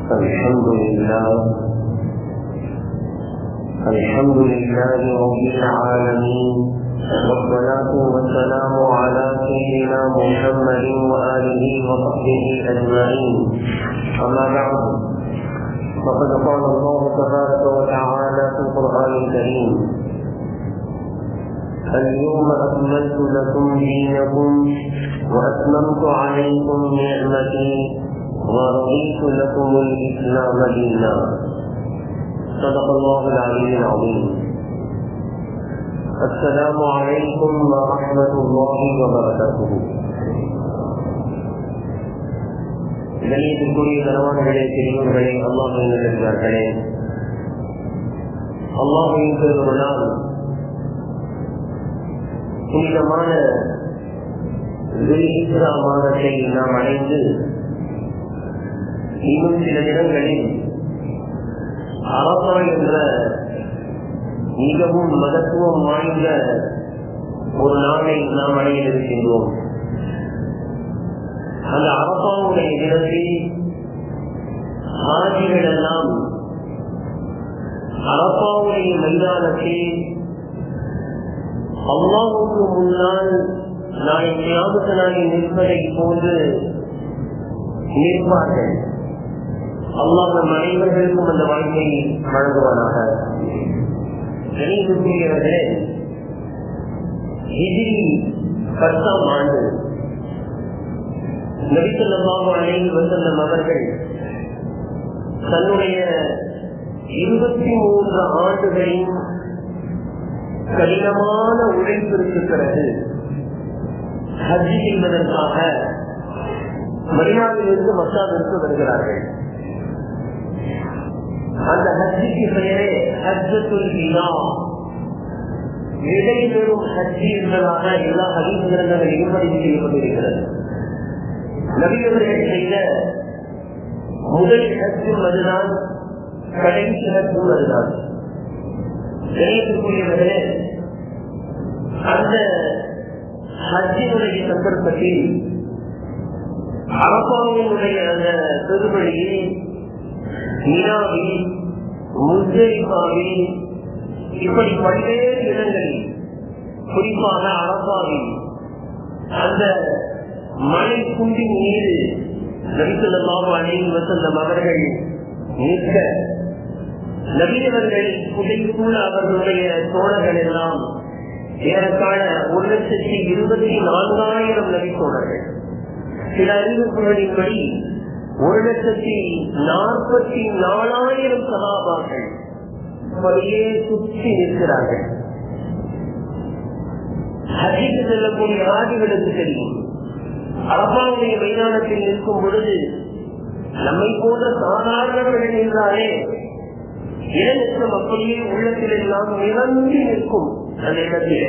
الحمد لله الحمد لله رب العالمين والصلاة والسلام على سيدنا محمد وآله وصحبه أجمعين أما بعد فقد قال الله تبارك وتعالى في القرآن الكريم اليوم أكملت لكم دينكم وأتممت عليكم نعمتي ورضيت لكم الإسلام دينا صدق الله العلي العظيم السلام عليكم ورحمة الله وبركاته கணியத்திற்குரிய கனவான்களே பெரியவர்களே அல்லாஹின் இருக்கிறார்களே அல்லாஹின் பெருமனால் புனிதமான வெளியிஸ்ரா மாதத்தை நாம் அடைந்து இன்னும் சில இடங்களில் அரபா என்ற மிகவும் மகத்துவம் வாய்ந்த ஒரு நாளை நாம் அடைய இருக்கின்றோம் அந்த அரபாவுடைய தினத்தில் ஆஜிகள் எல்லாம் அரபாவுடைய மைதானத்தில் அல்லாவுக்கு முன்னால் நாளை ஞாபக நாளில் நிற்பதை போன்று நிற்பார்கள் அல்லாஹ் நம் அனைவர்களுக்கும் அந்த வாழ்க்கை வழங்குவானாக கணிதக்கூடியவர்களே ஹிஜிரி பத்தாம் ஆண்டு நபிசல்லாஹு அலைஹி வசல்லம் அவர்கள் தன்னுடைய இருபத்தி மூன்று ஆண்டுகளின் கடினமான உழைப்பிற்கு பிறகு ஹஜ்ஜி செய்வதற்காக மரியாதையிலிருந்து மக்காவிற்கு வருகிறார்கள் அந்த ஹஜ்ஜிக்கு பெயரே ஹஜ்ஜத்துல் வினா இடைபெறும் ஹஜ்ஜி என்பதாக எல்லா ஹதீஸ் கிரந்தங்களிலும் பதிவு செய்யப்பட்டிருக்கிறது நபிகர்கள் செய்த முதல் ஹஜ்ஜும் அதுதான் கடைசி ஹஜ்ஜும் அதுதான் கணியத்துக்குரியவர்களே அந்த ஹஜ்ஜினுடைய சந்தர்ப்பத்தில் அரபாவினுடைய அந்த பெருமொழியில் மீனாவில் முஸ்தலிஃபாவில் இப்படி பல்வேறு இடங்களில் குறிப்பாக அரபாவில் அந்த மழை குண்டின் மீது நபிசல்லாஹு அலைஹி வசல்லம் அவர்கள் நிற்க நபியவர்கள் புதைக்குள்ள அவர்களுடைய தோழர்கள் எல்லாம் ஏறத்தாழ ஒரு லட்சத்தி இருபத்தி நான்காயிரம் நபி தோழர்கள் சில அறிவிப்புகளின்படி ஒரு லட்சத்தி நாற்பத்தி நாலாயிரம் சகாபாக்கள் அப்படியே சுற்றி நிற்கிறார்கள் ஹஜிக்கு செல்லக்கூடிய ஆதிகளுக்கு தெரியும் அரபாவுடைய மைதானத்தில் நிற்கும் பொழுது நம்மை போன்ற சாதாரணவர்கள் என்றாலே இளநட்சம் அப்படியே உள்ளத்தில் எல்லாம் நிரம்பி நிற்கும் அந்த இடத்திலே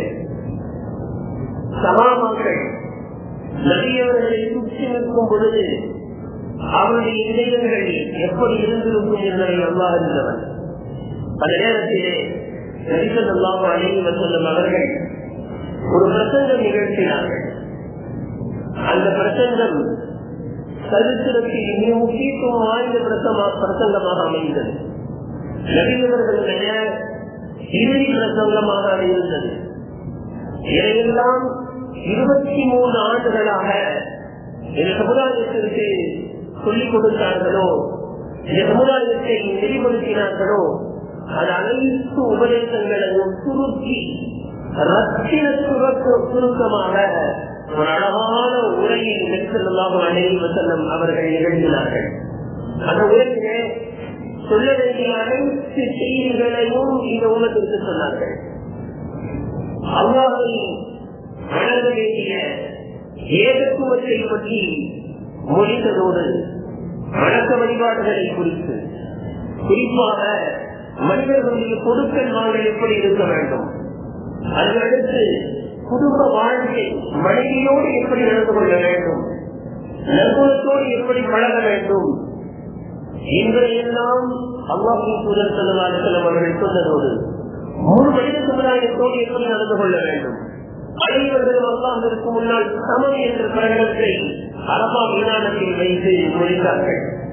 சமாமங்கள் நபியவர்களை சுற்றி நிற்கும் பொழுது அவருடைய இதயங்கள் எப்படி இருந்திருக்கும் என்பதை அல்லா இருந்தவன் அந்த நேரத்திலே நரிசல் அல்லாம அழகி வசல்லம் அவர்கள் ஒரு பிரசங்கம் நிகழ்த்தினார்கள் அந்த பிரசங்கம் சரித்திரத்தில் மிக முக்கியத்துவம் வாய்ந்த பிரசங்கமாக அமைந்தது நபியவர்களுடைய இறுதி பிரசங்கமாக அமைந்தது இதையெல்லாம் இருபத்தி மூன்று ஆண்டுகளாக இந்த சமுதாயத்திற்கு சொல்லிக் கொடுத்தார்களோ இந்த சமுதாயத்தை நெறிப்படுத்தினார்களோ அது அனைத்து உபதேசங்களையும் சுருக்கி ரத்தின சுருக்கமாக ஒரு அழகான உரையை நெருக்கமாக அணையில் வசல்லம் அவர்கள் நிகழ்த்தினார்கள் அந்த உரையிலே சொல்ல வேண்டிய அனைத்து செய்திகளையும் இந்த உலகத்திற்கு சொன்னார்கள் அவ்வாறு வழங்க வேண்டிய ஏகத்துவத்தை பற்றி மொழித்ததோடு வழக்க வழிபாடுகளை குறித்து குறிப்பாக மனிதர்களுடைய கொடுக்கல் வாங்கல் எப்படி இருக்க வேண்டும் அதற்கடுத்து குடும்ப வாழ்க்கை மனைவியோடு எப்படி நடந்து கொள்ள வேண்டும் நற்குணத்தோடு எப்படி பழக வேண்டும் என்பதையெல்லாம் அல்லாஹின் சூழல் செல்லும் அவர்கள் சொன்னதோடு முழு மனித சமுதாயத்தோடு எப்படி நடந்து கொள்ள வேண்டும் அனைவர்களும் அல்லாஹிற்கு முன்னால் சமம் என்ற பிரகடனத்தை அரபா விஞ்ஞானத்தில் வைத்து முடித்தார்கள்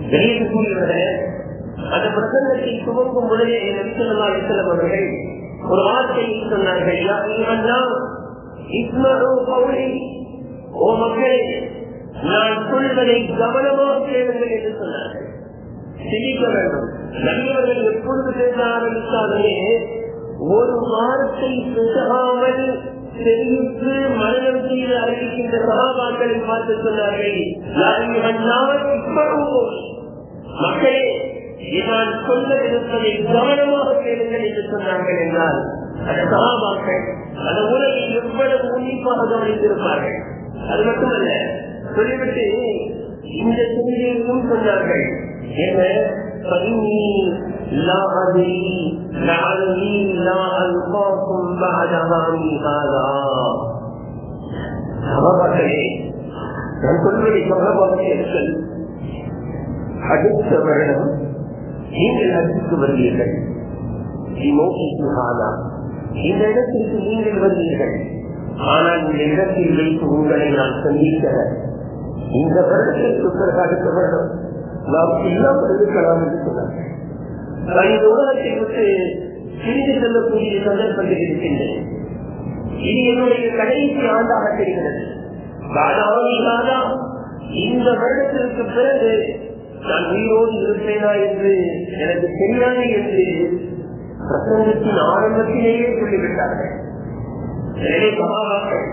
வெளியேற்றக்கூடியவர்களே அந்த பிரசங்கத்தை துவங்கும் பொழுதே நபிசல்லா அலிசல்லம் அவர்கள் ஒரு வார்த்தையை சொன்னார்கள் யா ஐயுஹன்னா, இஸ்மஉ கௌலி. ஓ மக்களே நான் சொல்வதை கவனமாக கேளுங்கள் என்று சொன்னார்கள் சிரிக்க வேண்டும் நபியவர்கள் எப்பொழுது பேச ஆரம்பித்தாலுமே ஒரு வார்த்தை பேசாமல் தெரிவித்து மரணம் செய்து அறிவிக்கின்ற சகாபாக்களை பார்த்து சொன்னார்கள் யா ஐயுஹன்னா, இஸ்மஉ கௌலி. மக்களே நான் சொல்ல இருப்பதை கவனமாக கேளுங்கள் என்று சொன்னார்கள் என்றால் அந்த சகாபாக்கள் அந்த உலகை எவ்வளவு உன்னிப்பாக கவனித்திருப்பார்கள் அது மட்டுமல்ல சொல்லிவிட்டு இந்த செய்தியையும் சொன்னார்கள் என்ன فإني لا أدري لعلي لا ألقاكم بعد عامي هذا சகாபாக்களே நான் சொல்வதை கவனமாக கேளுங்கள் அடுத்த வருடம் நீங்கள் அடுத்து வருவீர்கள் இந்த இடத்திற்கு நீங்கள் வருவீர்கள் ஆனால் இந்த இடத்தில் வைத்து உங்களை நான் சந்திக்க இந்த வருடத்திற்கு பிறகு அடுத்த வருடம் நாம் இல்லாமல் இருக்கலாம் என்று சொன்னார்கள் நான் இந்த உலகத்தை விட்டு பிரிந்து செல்லக்கூடிய சந்தர்ப்பத்தில் இருக்கின்றேன் இது என்னுடைய கடைசி ஆண்டாக தெரிகிறது காதாவி காதா இந்த வருடத்திற்கு பிறகு நான் உயிரோடு இருப்பேனா என்று எனக்கு தெரியாது என்று பிரசங்கத்தின் ஆரம்பத்திலேயே சொல்லிவிட்டார்கள் எனவே மகாவாக்கள்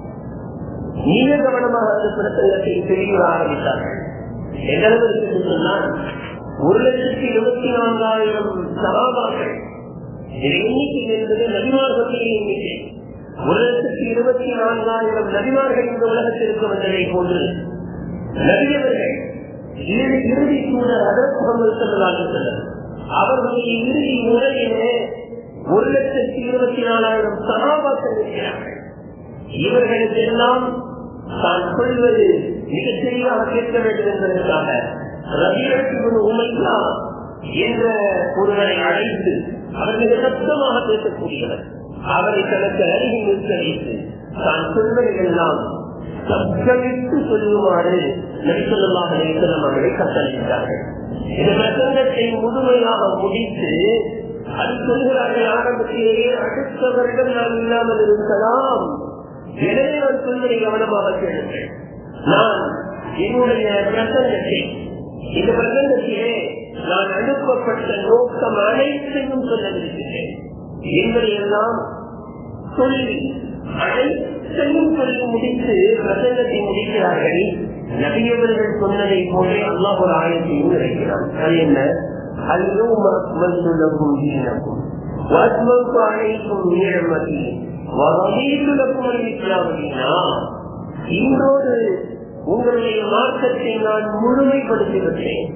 மிக கவனமாக அந்த பிரசங்கத்தை தெளிவு ஆரம்பித்தார்கள் எந்தளவிற்கு சொன்னால் ஒரு லட்சத்தி இருபத்தி நான்காயிரம் சகாபாக்கள் எண்ணிக்கை என்பது நபிமார்களின் எண்ணிக்கை ஒரு லட்சத்தி இருபத்தி நான்காயிரம் நபிமார்கள் இந்த உலகத்திற்கு வந்ததை போன்று நபியவர்கள் இறுதி இறுதி சூழல் அதற்கு செல்லலாம் அவர்களுடைய இறுதி முறையிலே ஒரு லட்சத்தி இருபத்தி நாலாயிரம் சகாபாக்கள் இருக்கிறார்கள் இவர்களுக்கு எல்லாம் தான் சொல்வது மிகச் சரியாக கேட்க வேண்டும் என்பதற்காக ரவியரசு உமையா என்ற ஒருவரை அழைத்து அவர் மிக சத்தமாக பேசக்கூடியவர் அவரை தனக்கு அருகில் நிற்க வைத்து தான் சொல்வதையெல்லாம் சப்தமிட்டு சொல்லுமாறு நடிசல்லாக நேசனம் அவர்களை கட்டளையிட்டார்கள் இந்த பிரசங்கத்தை முழுமையாக முடித்து அது சொல்கிறார்கள் ஆரம்பத்திலேயே அடுத்த வருடம் நாம் இல்லாமல் இருக்கலாம் எனவே நான் சொல்வதை கவனமாக கேளுங்கள் நான் என்னுடைய பிரசங்கத்தை இந்த பிரசங்கத்திலே நான் அனுப்பப்பட்ட நோக்கம் அனைத்தையும் சொல்லவிருக்கிறேன் என்பதையெல்லாம் சொல்லி அனைத்தையும் சொல்லி முடித்து பிரசங்கத்தை முடிக்கிறார்கள் நபியவர்கள் சொன்னதை போன்றே அல்லாஹ் ஒரு ஆயத்தையும் இருக்கிறான் அது என்ன اليوم أكملت لكم دينكم وأتممت عليكم نعمتي ورضيت لكم الإسلام دينا இன்றோடு உங்களுடைய மார்க்கத்தை நான் முழுமைப்படுத்திவிட்டேன்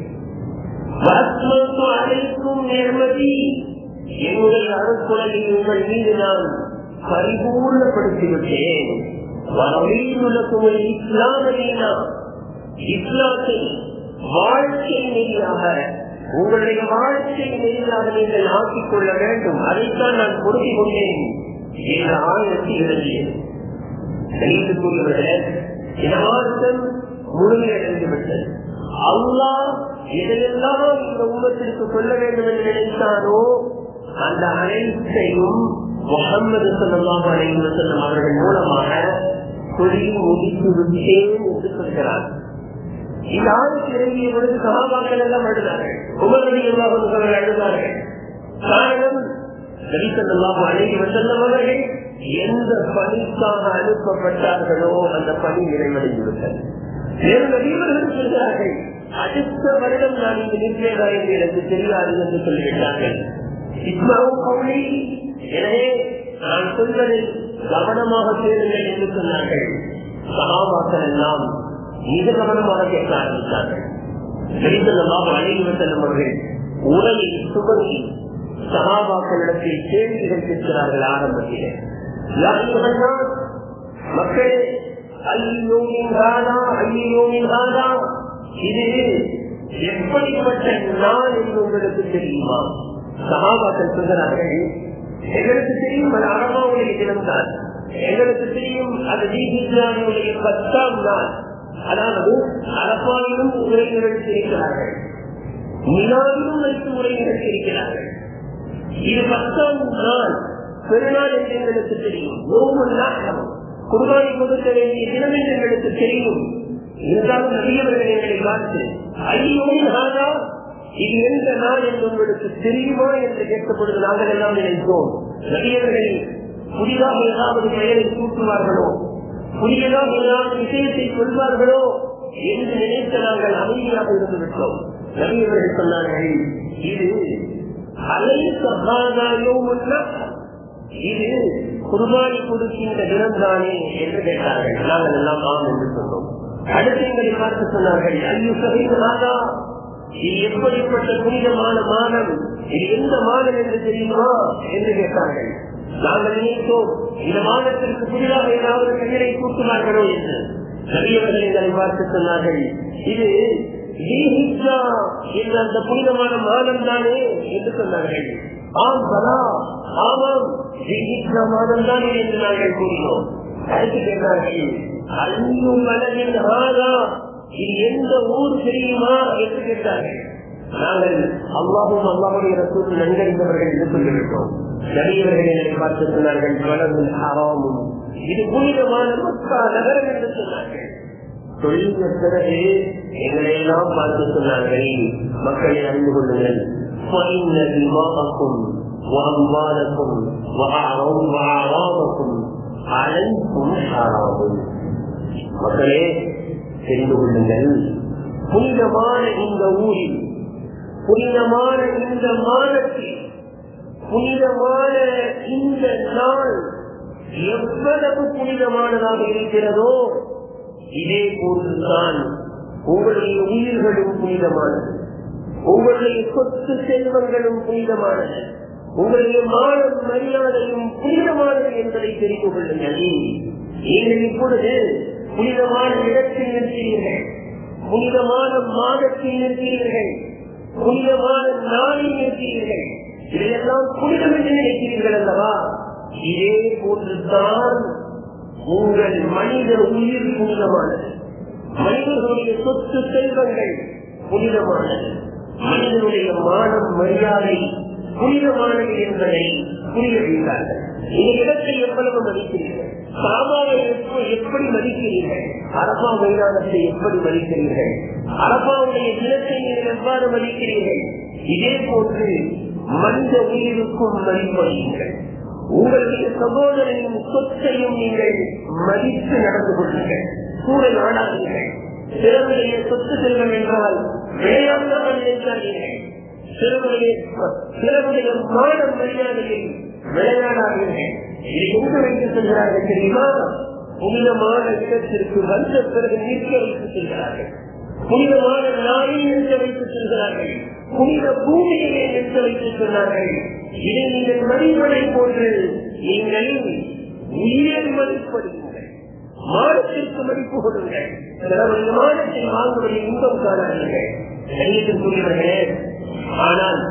அழைக்கும் நிர்மதி என்னுடைய அருக்குழலை உங்கள் மீது நான் பரிபூர்ணப்படுத்திவிட்டேன் வரவீடுலக்கும் இஸ்லாமதீனா இஸ்லாத்தை வாழ்க்கை நெறியாக உங்களுடைய வாழ்க்கை நெறியாக நீங்கள் ஆக்கிக் கொள்ள வேண்டும் அதைத்தான் நான் பொருத்தி கொண்டேன் என்ற ஆயிரத்தி எழுதியது கணித்துக்கூடியவர்களே இனவாசம் முழுமையடைந்து விட்டது அல்லா எதையெல்லாம் இந்த உலகத்திற்கு சொல்ல வேண்டும் என்று நினைத்தாரோ அந்த அனைத்தையும் முகமது சொல்லலாம் அனைவரும் செல்லும் அவர்கள் மூலமாக சொல்லி முடித்து விட்டேன் என்று சொல்கிறார் இந்த ஆளுக்கு இறங்கிய பொழுது சகாபாக்கள் எல்லாம் அழுதார்கள் உமரடி எல்லாம் அழுதார்கள் காரணம் நபிசல்லாஹு அலைஹி வஸல்லம் அவர்கள் எந்த பணிக்காக அனுப்பப்பட்டார்களோ அந்த பணி நிறைவடைந்து விட்டது மேலும் நபியவர்கள் சொல்கிறார்கள் அடுத்த வருடம் நான் இங்கு நிற்பேனா என்று எனக்கு தெரியாது என்று சொல்லிவிட்டார்கள் இஸ்மாவும் கவுளி எனவே நான் சொல்வதை கவனமாக கேளுங்கள் என்று சொன்னார்கள் சகாபாக்கள் எல்லாம் மிக கவனமாக கேட்க ஆரம்பித்தார்கள் நபிசல்லாஹு அலைஹி வஸல்லம் அவர்கள் உரையை சுமத்தி சகாபாக்களிடத்தில் கேள்விகள் கேட்கிறார்கள் ஆரம்பத்திலே மக்களே ஐயோமின் ராதா ஐயோமின் ராதா இது எப்படிப்பட்ட நாள் என்று உங்களுக்கு தெரியுமா சகாபாக்கள் சொல்கிறார்கள் எங்களுக்கு தெரியும் அது அரபாவுடைய தினம்தான் எங்களுக்கு தெரியும் அது தீபிஜானுடைய பத்தாம் நாள் அதாவது அரபாவிலும் உரைகள் இருக்கிறார்கள் நிலாவிலும் வைத்து முறை இருக்கிறார்கள் இது பத்தாம் நாள் பெருநாள் என்று எங்களுக்கு தெரியும் ஒவ்வொரு நாட்டம் குர்பானி கொடுக்க வேண்டிய தினம் என்று எங்களுக்கு தெரியும் இருந்தாலும் நபியவர்கள் எங்களை பார்த்து ஐயோ நாதா இது எந்த நாள் என்று உங்களுக்கு தெரியுமா என்று கேட்கப்படுவது நாங்கள் எல்லாம் நினைத்தோம் நபியவர்கள் புதிதாக ஏதாவது பெயரை கூட்டுவார்களோ புதியதாக ஏதாவது விஷயத்தை சொல்வார்களோ என்று நினைத்து நாங்கள் அமைதியாக இருந்து விட்டோம் நபியவர்கள் சொன்னார்கள் இது இது குர்பானி கொடுக்கின்ற தினம்தானே என்று கேட்டார்கள் நாங்கள் எல்லாம் ஆம் என்று சொன்னோம் அடுத்து எங்களை பார்த்து சொன்னார்கள் ஐயோ சகைதாதா இது எப்படிப்பட்ட புனிதமான மாதம் இது எந்த மாதம் என்று தெரியுமா என்று கேட்டார்கள் நாங்கள் நினைத்தோம் இந்த மாதத்திற்கு புதிதாக ஏதாவது பெயரை கூட்டுவார்களோ என்று நபியவர்கள் எங்களை பார்த்து சொன்னார்கள் இது என்ற அந்த புனிதமான மாதம் தானே என்று சொன்னார்கள் ஆம் பலா ஆமாம் மாதம் தானே என்று நாங்கள் கூறினோம் அடுத்து கேட்டார்கள் ஐந்து மலரின் ஆதா இது எந்த ஊர் தெரியுமா என்று கேட்டார்கள் நாங்கள் அல்லாஹும் அல்லாஹுடைய ரசூல் நன்கறிந்தவர்கள் என்று சொல்லிவிட்டோம் நடிகர்கள் என்னை பார்த்து சொன்னார்கள் வளர்ந்து ஹராமும் இது புனிதமான மக்கா நகரம் என்று சொன்னார்கள் தொழில் பிறகு எங்களை எல்லாம் பார்த்து சொன்னார்கள் மக்களை அறிந்து கொள்ளுங்கள் وأموالكم وأعراضكم عليكم حرام மக்களே தெரிந்து கொள்ளுங்கள் புனிதமான இந்த ஊரில் புனிதமான இந்த மாதத்தில் புனிதமான இந்த நாள் எவ்வளவு புனிதமானதாக இருக்கிறதோ இதே போன்றுதான் உங்களுடைய உயிர்களும் புனிதமானது உங்களுடைய சொத்து செல்வங்களும் புனிதமானது உங்களுடைய மானம் மரியாதையும் புனிதமானது என்பதை தெரிந்து கொள்ளுங்கள் நீங்கள் இப்பொழுது புனிதமான இடத்தில் நிற்கிறீர்கள் புனிதமான மாதத்தில் நிற்கிறீர்கள் புனிதமான நாளில் நிற்கிறீர்கள் இதையெல்லாம் புனிதம் என்று நினைக்கிறீர்கள் அல்லவா இதே போன்றுதான் உங்கள் மனித உயிர் புனிதமானது மனிதர்களுடைய சொத்து செல்வங்கள் புனிதமானது மனிதனுடைய மானம் மரியாதை புனிதமானது என்பதை புரிய வைத்தார்கள் இந்த இடத்தை எவ்வளவு மதிக்கிறீர்கள் சாமாவை எப்படி மதிக்கிறீர்கள் அரபா மைதானத்தை எப்படி மதிக்கிறீர்கள் அரபாவுடைய தினத்தை நீங்கள் எவ்வாறு மதிக்கிறீர்கள் இதே போன்று மனித உயிருக்கும் மதிப்படையுங்கள் உங்களுடைய சகோதரனின் சொத்தையும் நீங்கள் மதித்து நடந்து கொள்ளுங்கள் கூட நாடாதீர்கள் சிறருடைய சொத்து செல்வம் என்றால் விளையாட்டாக நினைக்காதீர்கள் சிறருடைய சிறருடைய மானம் மரியாதையில் விளையாடாதீர்கள் இது எங்கு வைத்து செல்கிறார்கள் தெரியுமா புனிதமான இடத்திற்கு வந்த பிறகு நிற்க வைத்து செல்கிறார்கள் புனிதமான நாளில் நிற்க வைத்து செல்கிறார்கள் புனித பூமியிலே நிற்க வைத்து சொன்னார்கள் இதை நீங்கள் மதிப்பதை போன்று நீங்கள் உயிரை மதிப்படுங்கள் மானத்திற்கு மதிப்பு கொடுங்கள் சிலருடைய மானத்தை வாங்குவதை இன்பம் காணாதீர்கள் கண்ணியத்திற்குரியவர்களே ஆனால்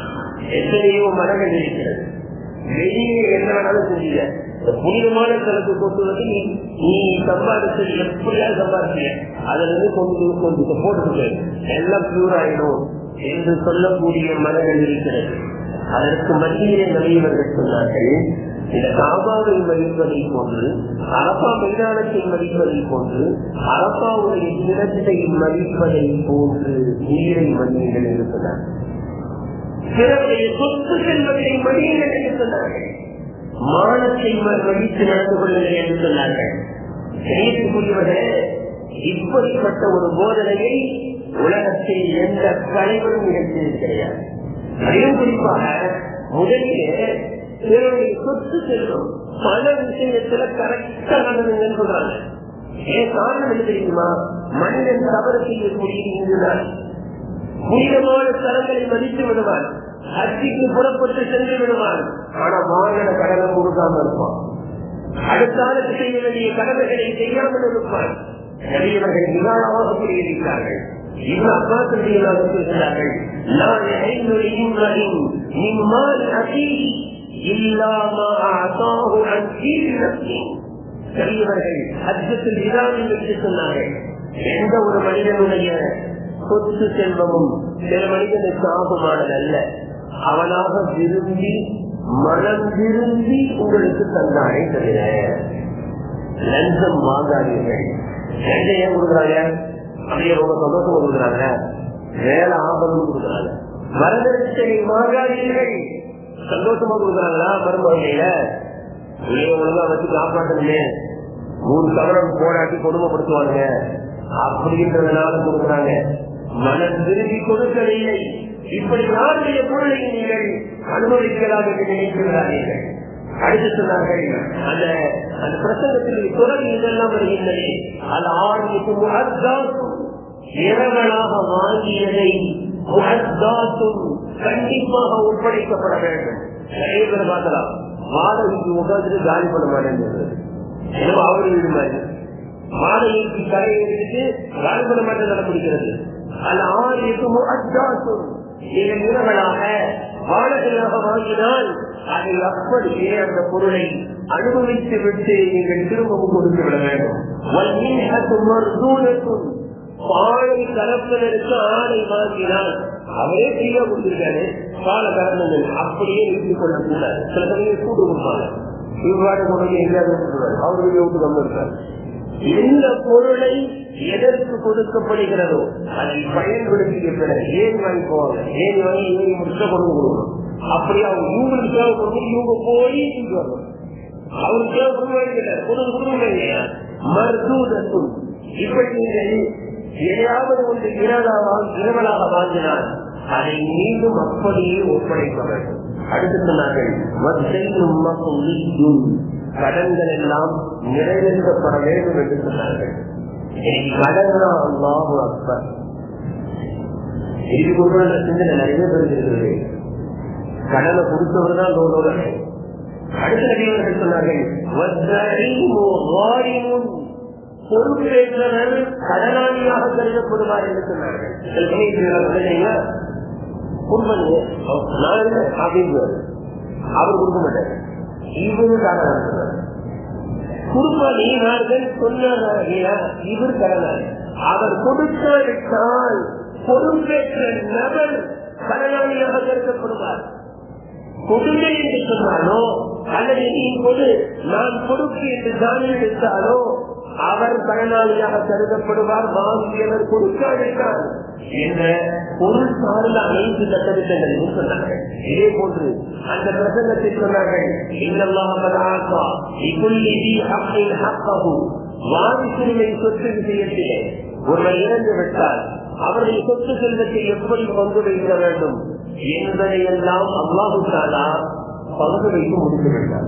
எத்தனையோ மரங்கள் இருக்கிறது வெளியே என்ன வேணாலும் செய்யல புனிதமான தனக்கு கொண்டு நீ நீ சம்பாதிச்சது எப்படியா சம்பாதிச்ச அதுல இருந்து கொண்டு கொஞ்சம் போட்டு எல்லாம் பியூர் ஆயிடும் என்று சொல்லக்கூடிய மரங்கள் இருக்கிறது அதற்கு மத்தியிலே நபியவர்கள் சொன்னார்கள் இந்த காபாவை மதிப்பதை போன்று அரப்பா மைதானத்தை மதிப்பதை போன்று அரப்பாவுடைய தினத்தை மதிப்பதை போன்று உயிரை மதியுங்கள் என்று சொன்னார் பிறருடைய சொத்து செல்வத்தை மதியுங்கள் என்று சொன்னார்கள் மானத்தை மதித்து நடந்து கொள்ளுங்கள் என்று சொன்னார்கள் செய்யக்கூடியவர்களே இப்படிப்பட்ட ஒரு போதனையை உலகத்தில் எந்த தலைவரும் நிகழ்ச்சியது கிடையாது அதிலும் குறிப்பாக முதலிலே பிறருடைய சொத்து செல்வம் பல விஷயத்துல கரெக்டா நடந்துங்கன்னு சொல்றாங்க ஏன் காரணம் என்ன தெரியுமா மனிதன் தவறு செய்யக்கூடிய இங்குதான் புனிதமான ஸ்தலங்களை மதித்து விடுவான் அச்சிக்கு புறப்பட்டு சென்று விடுவான் ஆனா வாகன கடனை கொடுக்காம இருப்பான் அடுத்தாளுக்கு செய்ய வேண்டிய கடமைகளை செய்யாமல் இருப்பான் நிறையவர்கள் நிதானமாக கூறியிருக்கிறார்கள் இவன் அப்பா சொல்கிறார்கள் நான் ஐநூறு இம்மால் அசீ இல்லாம அசாஹு அஞ்சீர் பெரியவர்கள் அச்சத்தில் இதாமல் என்று சொன்னார்கள் எந்த ஒரு மனிதனுடைய சொத்து செல்வமும் சில மனிதனுக்கு ஆகுமானது அல்ல அவனாக விரும்பி மனம் விரும்பி உங்களுக்கு தந்தானே தவிர லஞ்சம் வாங்காதீர்கள் லஞ்சம் ஏன் கொடுக்குறாங்க அப்படியே ரொம்ப சந்தோஷமா கொடுக்குறாங்க வேலை ஆபரணம் கொடுக்குறாங்க வரதட்சணை வாங்காதீர்கள் சந்தோஷமா கொடுக்குறாங்களா மருமகையில ஒழுங்கா வச்சு காப்பாற்றணுமே மூணு சவரம் போராட்டி கொடுமைப்படுத்துவானுங்க அப்படின்றதுனால கொடுக்குறாங்க மனம் விரும்பி கொடுக்கவில்லை இப்படி யாருடைய பொருளை நீங்கள் அனுபவிக்கலாம் என்று நினைக்கிறார்கள் அடுத்து சொன்னார்கள் அந்த அந்த பிரசங்கத்தில் தொடர் இதெல்லாம் வருகின்றது அது ஆர்மிக்கு முகத்தாசும் இரவலாக வாங்கியதை முகத்தாசும் கண்டிப்பாக ஒப்படைக்கப்பட வேண்டும் நிறைய பேர் பார்க்கலாம் வாடகைக்கு உட்காந்துட்டு காலி பண்ண மாட்டேங்கிறது ஏதோ அவரு வீடு மாதிரி வாடகைக்கு கரை எடுத்துட்டு காலி பண்ண மாட்டேன் நடப்பிடிக்கிறது அது ஆர்மிக்கு முகத்தாசும் நீங்கள் இரவலாக வாடகையாக வாங்கினால் அதை அப்படியே அந்த பொருளை அனுபவித்து விட்டு நீங்கள் திரும்பவும் கொடுத்து விட வேண்டும் பாலை கலப்பதற்கு ஆணை வாங்கினால் அவரே கீழே கொடுத்திருக்காரு பாலை கலந்தது அப்படியே நிறுத்திக் கொள்ளக்கூடாது சில சமயம் கூட்டு கொடுப்பாங்க இவ்வாறு கொண்டு எங்கேயாவது விட்டுருவாரு அவருக்கு விட்டு கொண்டு இருக்காரு எந்த பொருளை எதற்கு கொடுக்கப்படுகிறதோ அதை பயன்படுத்திய பிறகு ஏன் வாங்கி போவாங்க ஏன் வாங்கி ஏன் முடிச்சா கொண்டு கொடுக்கணும் அப்படி அவங்க இவங்களுக்கு தேவைப்படும் இவங்க போய் வரணும் அவருக்கு தேவைப்படுவாங்க கொடுக்க கொடுக்க இல்லையா மருத்துவத்தும் இப்படி நீங்கள் எதையாவது ஒன்று இரவலாக இரவலாக வாங்கினால் அதை மீண்டும் அப்படியே ஒப்படைக்க வேண்டும் அடுத்து சொன்னார்கள் கடன்கள் எல்லாம் நிறைவேற்றப்பட வேண்டும் என்று சொன்னார்கள் கடனா அல்லாஹு அக்பர் இது கொண்டு சிந்தனை நிறைய பேர் இருக்கிறது கடனை கொடுத்தவர் தான் லோனோட அடுத்த நடிகர்கள் சொன்னார்கள் பொறுப்பேற்றவர் கடனாளியாக கருதப்படுவார் என்று சொன்னார்கள் அவர் கொடுக்க மாட்டார் இவரு கடன் குடும்பம் நீனார்கள் சொன்னார்கள் இவர் கடனாளி அவர் கொடுக்காவிட்டால் பொறுப்பேற்ற நபர் கடனாளியாக கருதப்படுவார் கொடுமை என்று சொன்னாலோ அல்லது நீ கொடு நான் கொடுப்பு என்று தான் எடுத்தாலோ அவர் கடனாளியாக கருதப்படுவார் வாங்கியவர் கொடுக்காவிட்டார் என்ற பொருள் சார்ந்த அனைத்து சட்டத்திட்டங்களையும் சொன்னார்கள் இதே போன்று அந்த பிரசங்கத்தில் சொன்னார்கள் வாரிசுரிமை சொத்து விஷயத்திலே ஒருவர் இறந்து விட்டால் அவருடைய சொத்து செல்வத்தை எப்படி பங்கு வைக்க வேண்டும் என்பதையெல்லாம் அல்லாஹு தாலா பங்கு வைத்து முடித்து விட்டார்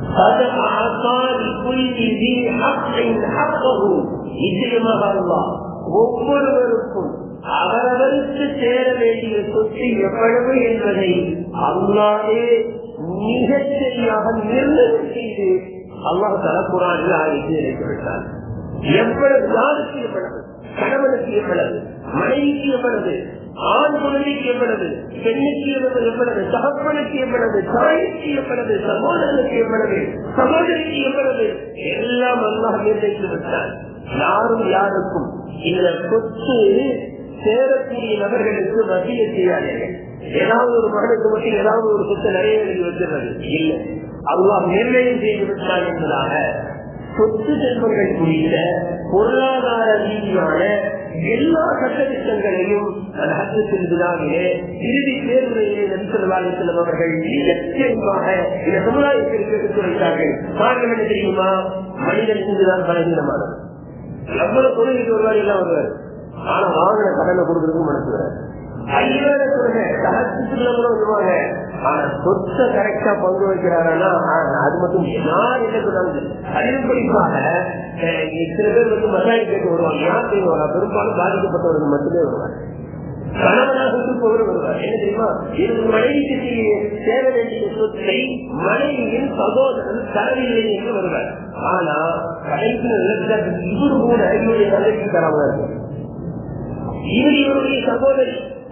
ஒவ்வொருவருக்கும் அவரவருக்கு சேர வேண்டிய சொத்து எவ்வளவு என்பதை அல்லாதே மிகச் சரியாக நிர்ணயம் செய்து அல்லாஹ் தலப்புறானில் ஆய்வு இணைத்துவிட்டார் எவ்வளவு யாருக்கு எவ்வளவு கணவனுக்கு எவ்வளவு மனைவிக்கு எவ்வளவு ஆண் குழந்தைக்கு எவ்வளவு பெண்ணுக்கு எவ்வளவு எவ்வளவு தகப்பனுக்கு எவ்வளவு தாய்க்கு எவ்வளவு சகோதரனுக்கு எவ்வளவு சகோதரிக்கு எவ்வளவு எல்லாம் அல்லாஹ் நிர்ணயித்து விட்டார் யாரும் யாருக்கும் இந்த சொத்து சேரக்கூடிய நபர்களுக்கு வசிய செய்யாதீர்கள் ஏதாவது ஒரு மகனுக்கு மட்டும் ஏதாவது ஒரு சொத்து நிறைய எழுதி வச்சிருந்தது இல்லை அல்லாஹ் நிர்ணயம் செய்து விட்டார் என்பதாக சொத்து செல்வங்கள் குறித்த பொருளாதார ரீதியான எல்லா சட்டத்திட்டங்களையும் செல்வதாகவே இறுதி தேர்தலிலே நபிசல்லாஹி செல்லும் அவர்கள் நிச்சயமாக இந்த சமுதாயத்திற்கு எடுத்துரைத்தார்கள் காரணம் என்ன தெரியுமா மனிதன் இங்குதான் பலகீனமானது எவ்வளவு தொழிலுக்கு வருவார் எல்லாம் வருவார் ஆனா வாங்கின கடனை கொடுக்கறதுக்கு மனசுவார் ஐயாயிர சொல்லுங்க சகத்துக்குள்ள கூட வருவாங்க ஆனா சொத்தை கரெக்டா பங்கு வைக்கிறாரா அது மட்டும் யார் என்ன சொன்னாங்க அதிலும் குறிப்பாக சில பேர் வந்து மசாயி கேட்டு வருவாங்க யார் செய்வாங்க பெரும்பாலும் பாதிக்கப்பட்டவர்கள் மட்டுமே வருவாங்க கணவனாக இருப்பவர் வருவார் என்ன தெரியுமா எனக்கு மனைவிக்கு சேர வேண்டிய சொத்தை மனைவியின் சகோதரன் தரவில்லை என்று வருவார் ஆனா கடைசி இவர் கூட இவருடைய தந்தைக்கு தராமல் இருக்கு இவர் இவருடைய சகோதரி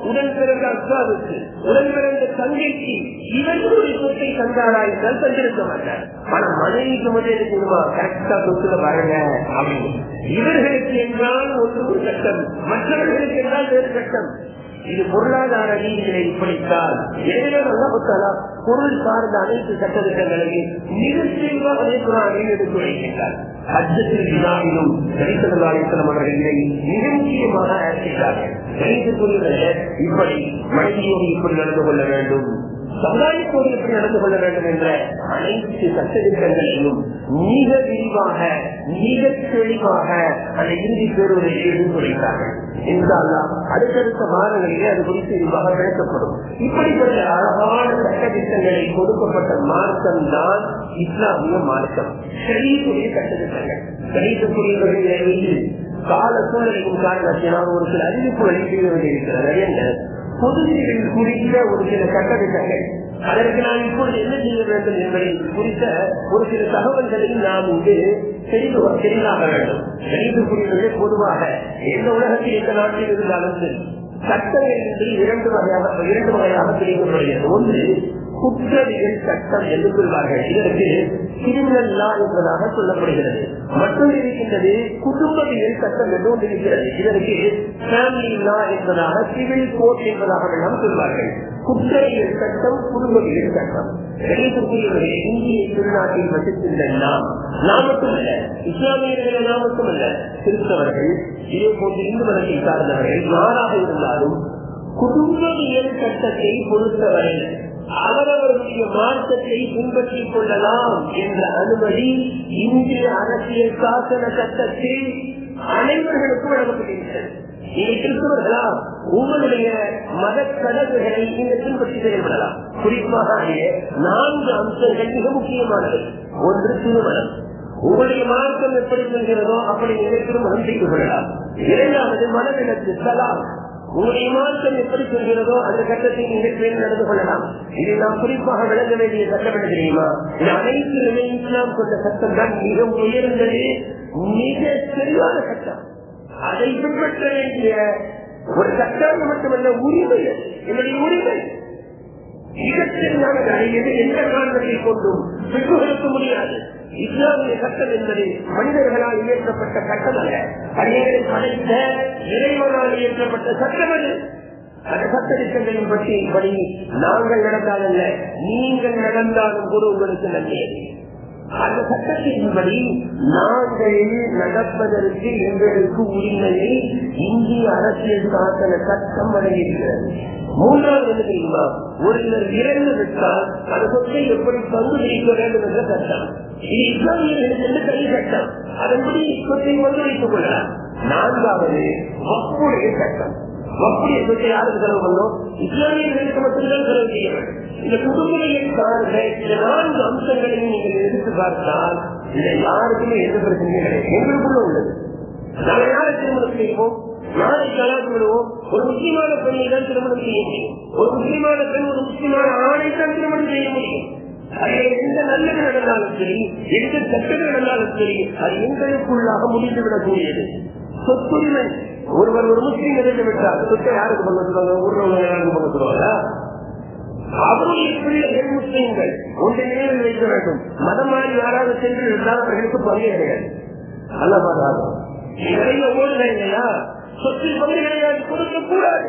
உடன் பிறந்த அக்காவுக்கு உடன் பிறந்த தங்கைக்கு இவர்களுடைய சொத்தை தந்தாரா என்றால் தந்திருக்க மாட்டார் ஆனா மனைவிக்கு மட்டும் இருக்குமா கரெக்டா சொத்துல பாருங்க அப்படின்னு இவர்களுக்கு என்றால் ஒன்று ஒரு சட்டம் மற்றவர்களுக்கு என்றால் வேறு சட்டம் இது பொருளாதார ரீதியில இப்படித்தான் எனவே நல்லா பொருள் சார்ந்த அனைத்து சட்டத்திட்டங்களையும் மிக தெளிவாக குரானில் எடுத்து வைக்கின்றார் அச்சத்தில் வினாவிலும் சரித்திரகாலித்தனம் அவர்களை மிக முக்கியமாக ஆசிக்கிறார்கள் கணிதத்துறையில இப்படி மனைவியோடு இப்படி நடந்து கொள்ள வேண்டும் சமுதாயத்தோடு எப்படி நடந்து கொள்ள வேண்டும் என்ற அனைத்து சட்டத்திட்டங்களையும் மிக விரிவாக மிக தெளிவாக அந்த இறுதி பேருவதை எடுத்துரைத்தார்கள் என்றால் அடுத்தடுத்த வாரங்களிலே அது குறித்து விரிவாக விளக்கப்படும் இப்படிப்பட்ட அழகான சட்டத்திட்டங்களை கொடுக்கப்பட்ட மார்க்கம் தான் இஸ்லாமிய மார்க்கம் சரீரத்துடைய சட்டத்திட்டங்கள் சரீரத்துக்குரியவர்கள் கால சூழ்நிலையின் காரணத்தினால் ஒரு சில அறிவிப்புகளை செய்ய வேண்டியிருக்கிறது என்ன பொதுவில் குறித்த ஒரு சில சட்டத்திட்டங்கள் அதற்கு நாம் இப்பொழுது என்ன செய்ய வேண்டும் என்பதை குறித்த ஒரு சில தகவல்களை நாம் இங்கு தெரிந்து தெரிந்தாக வேண்டும் தெரிந்துக்குரியவர்களே பொதுவாக எந்த உலகத்தில் எந்த நாட்டில் இருந்தாலும் சரி சட்டங்கள் என்று இரண்டு வகையாக இரண்டு வகையாக பிரிக்கப்படுகிறது ஒன்று குற்றவியல் சட்டம் என்று சொல்வார்கள் இதற்கு கிரிமினல் லா என்பதாக சொல்லப்படுகிறது மற்றொன்று இருக்கின்றது குடும்பவியல் சட்டம் என்று ஒன்று இருக்கிறது இதற்கு ஃபேமிலி லா என்பதாக சிவில் கோர்ட் என்பதாக எல்லாம் சொல்வார்கள் குற்றவியல் சட்டம் குடும்பவியல் சட்டம் கணிதக்குரியவர்களே இந்திய திருநாட்டில் வசிக்கின்ற நாம் நாம் மட்டுமல்ல இஸ்லாமியர்கள் நாம் மட்டுமல்ல கிறிஸ்தவர்கள் இதே போன்று இந்து மதத்தை சார்ந்தவர்கள் யாராக இருந்தாலும் குடும்பவியல் சட்டத்தை பொறுத்தவரை அவரவருடைய மார்க்கத்தை பின்பற்றிக் கொள்ளலாம் என்ற அனுமதி இந்திய அரசியல் சாசன சட்டத்தில் அனைவர்களுக்கும் வழங்கப்பட்டிருக்கிறது நீங்கள் கிறிஸ்தவர்களா உங்களுடைய மத கடவுகளை நீங்கள் பின்பற்றி செயல்படலாம் குறிப்பாக நான்கு அம்சங்கள் மிக முக்கியமானவை ஒன்று திருமணம் உங்களுடைய மார்க்கம் எப்படி சொல்கிறதோ அப்படி நீங்கள் திருமணம் செய்து கொள்ளலாம் இரண்டாவது மனவிலக்கு சலாம் உங்களுடைய மார்க்கம் எப்படி சொல்கிறதோ அந்த கட்டத்தை நீங்கள் பேர் நடந்து கொள்ளலாம் இதை நாம் குறிப்பாக விளங்க வேண்டிய சட்டம் என்ன தெரியுமா இது அனைத்து இஸ்லாம் கொண்ட சட்டம் தான் மிக உயர்ந்தது மிக தெளிவான சட்டம் அதை பின்பற்ற வேண்டிய ஒரு சட்டம் மட்டுமல்ல உரிமை என்னுடைய உரிமை மிகச்சரியானது அதை எது எந்த காரணத்தை கொண்டும் பெற்றுகளுக்க முடியாது இஸ்லாமிய சட்டம் என்பது மனிதர்களால் இயற்றப்பட்ட சட்டம் அல்ல அரியரை படைத்த இறைவனால் இயற்றப்பட்ட சட்டம் அது அந்த சட்டத்திட்டங்களின் பற்றி படி நாங்கள் நடந்தால் அல்ல நீங்கள் நடந்தாலும் கூட உங்களுக்கு நன்மையது அந்த சட்டத்தின்படி நாங்கள் நடப்பதற்கு எங்களுக்கு உரிமையை இந்திய அரசியல் சாசன சட்டம் வழங்கியிருக்கிறது மூன்றாவது என்ன தெரியுமா ஒருவர் இறந்து விட்டால் அந்த சொத்தை எப்படி பங்கு பிடிக்க வேண்டும் என்ற சட்டம் இது இஸ்லாமியர்களுக்கு என்று தனி சட்டம் அதன்படி சொத்தை பங்கு வைத்துக் கொள்ளலாம் நான்காவது வப்புடைய சட்டம் வப்புடைய சொத்தை யாருக்கு செலவு பண்ணோம் இஸ்லாமியர்களுக்கு மட்டும்தான் செலவு செய்ய வேண்டும் இந்த குடும்பங்களில் சார்ந்த இந்த நான்கு அம்சங்களையும் நீங்கள் எடுத்து பார்த்தால் இதை யாருக்குமே எந்த பிரச்சனையும் கிடையாது எங்களுக்குள்ள உள்ளது நாங்கள் யாரை திருமணம் செய்வோம் யாரை கலாச்சி விடுவோம் ஒரு முக்கியமான பெண்ணை தான் திருமணம் செய்ய முடியும் ஒரு முக்கியமான பெண் ஒரு முக்கியமான ஆணை தான் திருமணம் செய்ய முடியும் அதில் எந்த நல்லது நடந்தாலும் சரி எந்த கெட்டது நடந்தாலும் சரி அது எங்களுக்குள்ளாக முடிந்துவிடக்கூடியது சொத்துரிமை ஒருவர் ஒரு முஸ்லீம் இருந்து விட்டார் சொத்தை யாருக்கு பங்கு சொல்லுவாங்க ஊர்ல உள்ள யாருக்கு பங்கு சொல்லுவாங்க அவருடைய பிள்ளைகள் முஸ்லீம்கள் ஒன்றை நினைவில் வைக்க வேண்டும் மதம் மாறி யாராவது சென்று இருந்தால் அவர்களுக்கு பங்கு கிடையாது அல்ல பாதாரம் நிறைய ஓடுகள் இல்லையா சொத்தில் பங்கு கிடையாது கொடுக்க கூடாது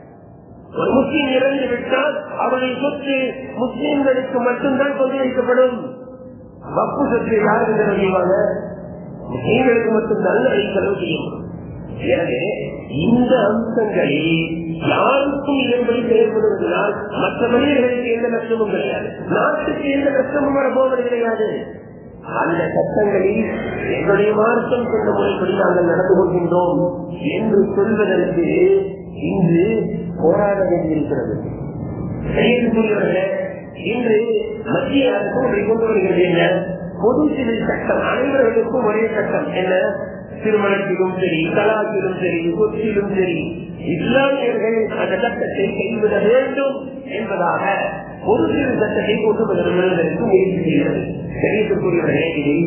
ஒரு முஸ்லீம் இறந்து விட்டால் அவருடைய சொத்து முஸ்லீம்களுக்கு மட்டும்தான் பங்கு வைக்கப்படும் வப்பு சொத்து யாருக்கு செலவு செய்வாங்க முஸ்லீம்களுக்கு மட்டும்தான் அதை செலவு செய்யும் எனவே இந்த அம்சங்களில் யாருக்கும் இதன்படி செயல்படுவதனால் மற்ற மனிதர்களுக்கு எந்த நஷ்டமும் கிடையாது நாட்டுக்கு எந்த நஷ்டமும் வரப்போவது கிடையாது அந்த சட்டங்களில் எங்களுடைய மார்க்கம் கொண்ட முறைப்படி நாங்கள் நடந்து கொள்கின்றோம் என்று சொல்வதற்கு இன்று போராட வேண்டியிருக்கிறது செய்யக்கூடியவர்களே இன்று மத்திய அரசு ஒன்றை கொண்டு வருகிறது என்ன பொது சிவில் சட்டம் அனைவர்களுக்கும் ஒரே சட்டம் என்ன திருமணத்திலும் சரி கலாச்சிலும் சரி சொத்திலும் சரி இஸ்லாமியர்கள் அந்த சட்டத்தை கைவிட வேண்டும் என்பதாக ஒரு சில சட்டத்தை கொண்டு வருவதற்கு முயற்சி செய்கிறது தெரியக்கூடியவர்களே இதில்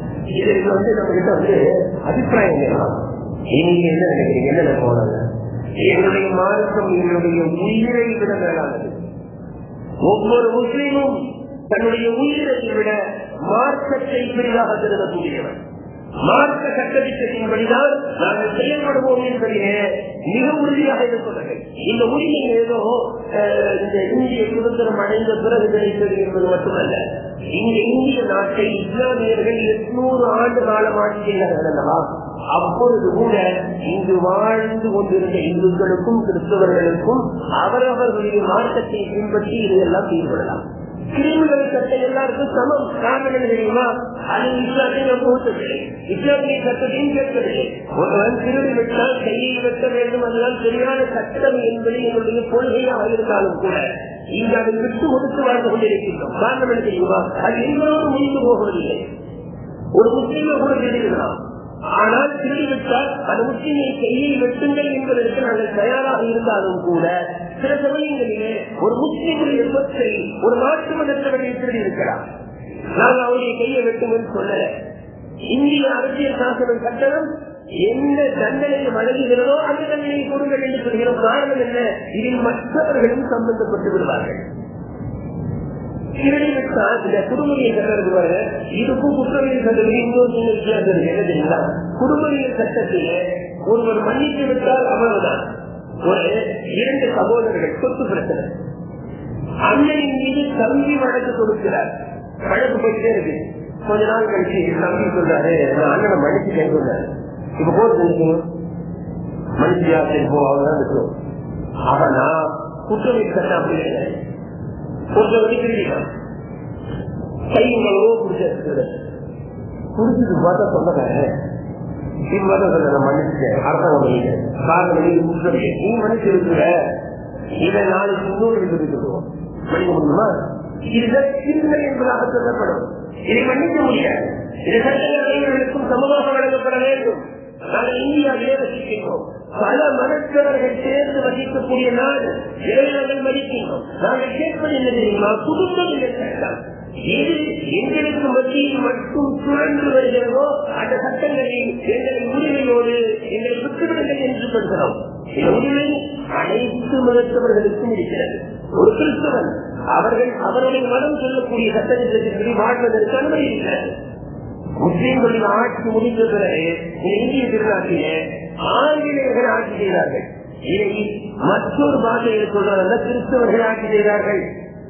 இதற்கு வந்து நம்ம கிட்ட வந்து அபிப்பிராயம் கேட்கலாம் நீங்க என்ன நினைக்கிறீங்க என்ன போனாங்க என்னுடைய மார்க்கம் என்னுடைய உயிரை விட மேலானது ஒவ்வொரு முஸ்லீமும் தன்னுடைய உயிரை விட மார்க்கத்தை பெரிதாக கருதக்கூடியவர் மார்க்க சட்டத்திட்டத்தின்படிதான் நாங்கள் செயல்படுவோம் என்பதிலே மிக உறுதியாக இருக்கிறது இந்த உரிமை ஏதோ அஹ், இந்த இந்திய சுதந்திரம் அடைந்த பிறகு கிடைத்தது என்பது மட்டுமல்ல இந்த இந்திய நாட்டை இஸ்லாமியர்கள் எட்நூறு ஆண்டு காலம் ஆட்சி செய்தார்கள் அல்லவா அப்பொழுது கூட இங்கு வாழ்ந்து கொண்டிருந்த இந்துக்களுக்கும் கிறிஸ்தவர்களுக்கும் அவரவர்களுடைய மார்க்கத்தை பின்பற்றி இதையெல்லாம் ஈடுபடலாம் கிரிமினல் சட்டம் எல்லாருக்கும் சமம் காரணம் என்ன தெரியுமா அது இஸ்லாத்தையும் போட்டதில்லை இஸ்லாமிய சட்டத்தையும் கேட்கவில்லை ஒருவன் திருடி விட்டால் கையை வெட்ட வேண்டும் அதுதான் சரியான சட்டம் என்பது எங்களுடைய கொள்கையாக இருந்தாலும் கூட இங்கு அதை விட்டு ஒதுக்கு வாழ்ந்து கொண்டிருக்கின்றோம் காரணம் என்ன தெரியுமா அது எங்களோடு முடிந்து போவதில்லை ஒரு முஸ்லீமை கூட திருடுகிறான் ஆனால் திருடிவிட்டால் அந்த முஸ்லீமை கையை வெட்டுங்கள் என்பதற்கு நாங்கள் தயாராக இருந்தாலும் கூட சில சமயங்களிலே ஒரு முஸ்லீமுடைய சொத்தை ஒரு நாட்டு மதத்தவர்கள் திருடி இருக்கிறார் நாங்கள் அவருடைய கையை வெட்டுங்கள் சொல்லல இந்திய அரசியல் சாசனம் கட்டணம் என்ன தண்டனையை வழங்குகிறதோ அந்த தண்டனையை கொடுங்கள் என்று சொல்கிறோம் காரணம் என்ன இதில் மற்றவர்களும் சம்பந்தப்பட்டு விடுவார்கள் திருடிவிட்டால் இந்த குடும்பவியல் சட்டம் இருக்கிறாங்க இதுக்கும் குற்றவியல் சட்டத்தில் இன்னொரு சின்ன வித்தியாசம் இருக்கு என்ன தெரியுங்களா குடும்பவியல் சட்டத்திலே ஒருவர் மன்னித்து விட்டால் அவ்வளவுதான் ஒரு இரண்டு சகோதரர்கள் சொத்து பிரச்சனை அண்ணனின் மீது தம்பி வழக்கு கொடுக்கிறார் வழக்கு போயிட்டே இருக்கு கொஞ்ச நாள் கழிச்சு தம்பி சொல்றாரு நான் அண்ணனை மன்னிச்சு கேட்கிறாரு இப்ப கோர்ட் நினைக்கணும் மனுஷியா சரி போ அவர்தான் இருக்கும் ஆனா குற்றவியல் சட்டம் அப்படி கிடையாது கொஞ்சம் வரைக்கும் கைங்களோ குடிச்சிருக்கிறது குடிச்சிட்டு பார்த்தா சொந்தக்காரன் இப்ப பார்த்தா சொல்ல மன்னிச்சுட்டேன் அர்த்தம் பண்ணிட்டேன் காரணம் நீ குடிச்சிருக்க நீ மன்னிச்சு இருக்கிற இதை நாளைக்கு இன்னொரு சொல்லி சொல்லுவோம் மன்னிக்க முடியுமா இதுதான் சிறுமை என்பதாக சொல்லப்படும் இதை மன்னிக்க முடியாது இது சட்டங்களுக்கும் சமூகமாக வழங்கப்பட வேண்டும் நாங்கள் இந்தியாவிலே வசிக்கின்றோம் பல மதத்தவர்கள் சேர்ந்து வசிக்கக்கூடிய நாடு இதை நாங்கள் மதிக்கின்றோம் நாங்கள் கேட்பது என்ன தெரியுமா குடும்பம் இல்லை சட்டம் எது எங்களுக்கு மத்தியில் மட்டும் சுழன்று வருகிறதோ அந்த சட்டங்களை எங்களை உரிமையோடு எங்களை விட்டுவிடுங்கள் என்று சொல்கிறோம் இந்த உரிமை அனைத்து மதத்தவர்களுக்கும் இருக்கிறது ஒரு கிறிஸ்தவன் அவர்கள் அவருடைய மதம் சொல்லக்கூடிய சட்டத்திட்டத்தின்படி வாழ்வதற்கு அனுமதி இருக்கிறது முஸ்லீம்களின் ஆட்சி முடிந்த பிறகு இந்த இந்திய திருநாட்டிலே ஆங்கிலேயர்கள் ஆட்சி செய்தார்கள் இதை மற்றொரு பாஷையில் சொல்றதல்ல கிறிஸ்தவர்கள் ஆட்சி செய்தார்கள்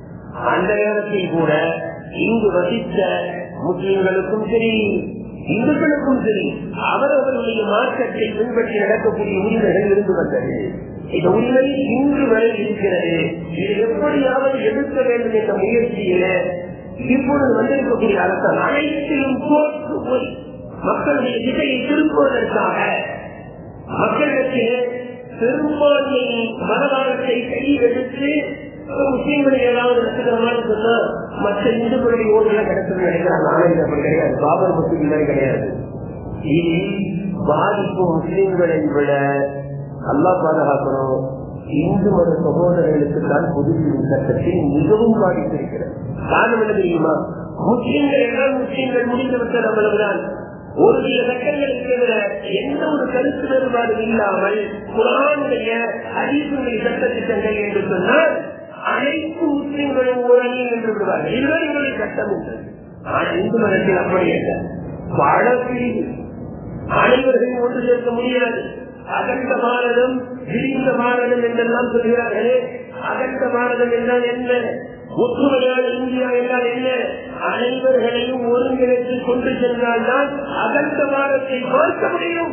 அந்த நேரத்தில் கூட இங்கு வசித்த முஸ்லிம்களுக்கும் சரி இந்துக்களுக்கும் சரி அவரவர்களுடைய மார்க்கத்தை பின்பற்றி நடக்கக்கூடிய உரிமைகள் இருந்து வந்தது இந்த உரிமை இன்று வரை இருக்கிறது இதை எப்படியாவது எதிர்க்க வேண்டும் என்ற முயற்சியில இப்பொழுது வந்திருக்கக்கூடிய அரசாங்கம் அனைத்திலும் தோற்று போய் மக்களுடைய திசையை திருப்புவதற்காக மக்களிடத்தில் பெரும்பான்மை மனதாரத்தை கையில் எடுத்து முஸ்லீம்களை ஏதாவது நடத்துகிற மாதிரி சொன்னா மற்ற இந்துக்களுடைய ஓடுலாம் கிடைச்சது நினைக்கிறாங்க ஆனா இது அப்படி கிடையாது பாபர் மசூதி மாதிரி கிடையாது இது பாதிப்பு முஸ்லீம்களை விட நல்லா பாதுகாக்கணும் இந்து மத சகோதரர்களுக்கு தான் பொது சட்டத்தில் மிகவும் பாதித்திருக்கிறது காரணம் என்ன தெரியுமா முஸ்லீம்கள் எல்லாம் முஸ்லீம்கள் முடிந்துவிட்ட நம்மளவுதான் ஒரு சில சட்டங்களை தவிர எந்த ஒரு கருத்து வேறுபாடு இல்லாமல் குரானுடைய அறிவுடைய சட்டத்திட்டங்கள் என்று சொன்னால் அனைத்து முஸ்லிம்களும் ஒரு அணி என்று விடுவார்கள் இதுதான் இவருடைய சட்டம் என்று ஆனால் இந்து மதத்தில் அப்படி அல்ல பல பிரிவு அனைவரையும் ஒன்று சேர்க்க முடியாது அகண்ட பாரதம் விரிந்த பாரதம் என்றெல்லாம் சொல்கிறார்களே அகண்ட பாரதம் என்றால் என்ன ஒற்றுமையான இந்தியா என்றால் என்ன அனைவர்களையும் ஒருங்கிணைத்து கொண்டு சென்றால்தான் அகண்ட பாரதத்தை பார்க்க முடியும்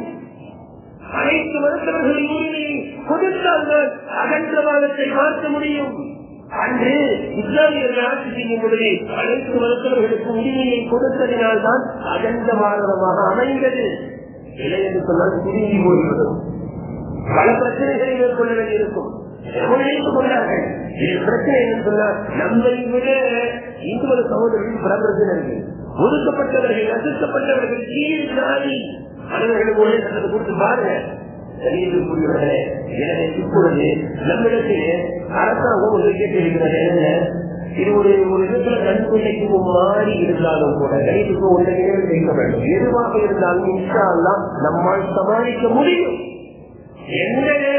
அனைத்து மருத்துவர்களின் உரிமையை கொடுத்தால்தான் அகண்டவாதத்தை பார்க்க முடியும் அன்று இஸ்லாமியர்கள் ஆட்சி செய்யும் பொழுது அனைத்து மருத்துவர்களுக்கு உரிமையை கொடுத்ததினால்தான் அகண்ட பாரதமாக அமைந்தது இல்லை என்று சொன்னால் திரும்பி போய்விடும் பல பிரச்சனைகளை மேற்கொள்ள வேண்டியிருக்கும் நினைத்துக் கொண்டார்கள் இது பிரச்சனை என்று சொன்னால் நம்மை விட இந்து மத சகோதரர்கள் பல பிரச்சனைகள் ஒதுக்கப்பட்டவர்கள் நசுக்கப்பட்டவர்கள் கீழ் நாடி அவர்களுக்கு ஒரே சட்டத்தை கொடுத்து பாருங்க கணியத்திற்குரியவர்களே எனவே இப்பொழுது நம்மிடத்தில் அரசாங்கம் ஒன்று கேட்டிருக்கிறது என்ன இது ஒரு ஒரு விதத்துல கண்கொள்ளைக்கு மாறி இருந்தாலும் கூட கைதுக்கு ஒன்றை செய்ய வேண்டும் எதுவாக இருந்தாலும் இன்ஷா அல்லாஹ் நம்மால் சமாளிக்க முடியும் எந்த நேரத்திலும்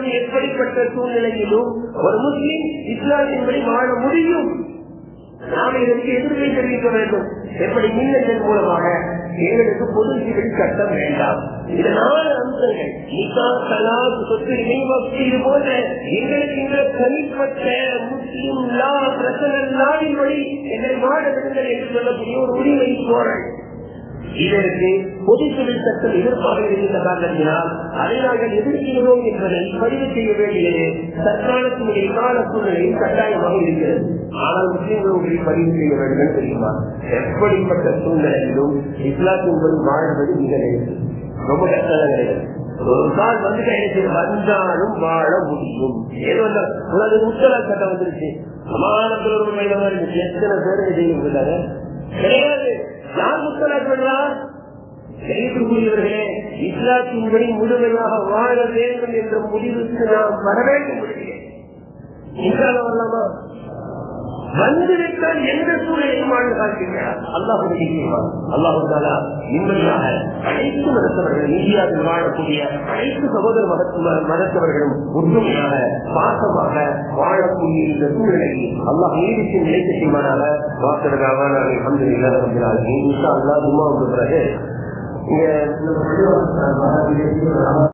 வாழும் எப்படிப்பட்ட சூழ்நிலையிலும் ஒரு முஸ்லிம் இஸ்லாமின்படி வாழ முடியும் நாம் இதற்கு எதிர்ப்பை தெரிவிக்க வேண்டும் எப்படி மின்னஞ்சல் மூலமாக எங்களுக்கு பொது சிவில் சட்டம் வேண்டாம் இது நாலு அம்சங்கள் நிகா தலாக் சொத்துரிமை வக்தி இது போன்ற எங்களுக்கு இந்த தனிப்பட்ட முஸ்லிம் லா பிரசன நாளின் வழி எங்களை வாழ விடுங்கள் என்று சொல்லக்கூடிய ஒரு உரிமை கோரல் இதற்கு பொது சிவில் சட்டம் எதிர்ப்பாக இருக்கின்ற காரணத்தினால் அதை நாங்கள் எதிர்க்கிறோம் என்பதை பதிவு செய்ய வேண்டியது தற்காலத்தினுடைய கால சூழ்நிலையில் கட்டாயமாக இருக்கிறது ஆனால் முஸ்லிம்களுடைய பதிவு செய்ய வேண்டும் தெரியுமா எப்படிப்பட்ட சூழ்நிலையிலும் இஸ்லாத்தின்படி வாழ்வது மிக நேரம் ரொம்ப கஷ்டம் கிடையாது ஒரு கால் வந்து எனக்கு வந்தாலும் வாழ முடியும் ஏதோ இந்த உலக உத்தரா சட்டம் வந்துருச்சு சமானத்தில் ஒரு மையம் இருந்துச்சு எத்தனை பேர் செய்ய கிடையாது யார் முத்தலாக் பண்றா செய்யக்கூடியவர்களே இஸ்லாத்தின்படி முழுமையாக வாழ வேண்டும் என்ற முடிவுக்கு நாம் வர வேண்டும் இன்றால வரலாமா வந்துவிட்டால் எந்த சூழலையும் வாழ்ந்து காட்டுகிறார் அல்லாஹுடைய அல்லாஹுதாலா நிம்மதியாக அனைத்து மதத்தவர்கள் இந்தியாவில் வாழக்கூடிய அனைத்து சகோதர மத- மதத்தவர்களும் ஒற்றுமையாக பாசமாக வாழக்கூடிய இந்த சூழ்நிலையை அல்லாஹ் நீடித்து நிலைக்க செய்வானாக வாசகராக நான் அஹமது இல்லாத அல்லா சும்மா பிறகு இங்க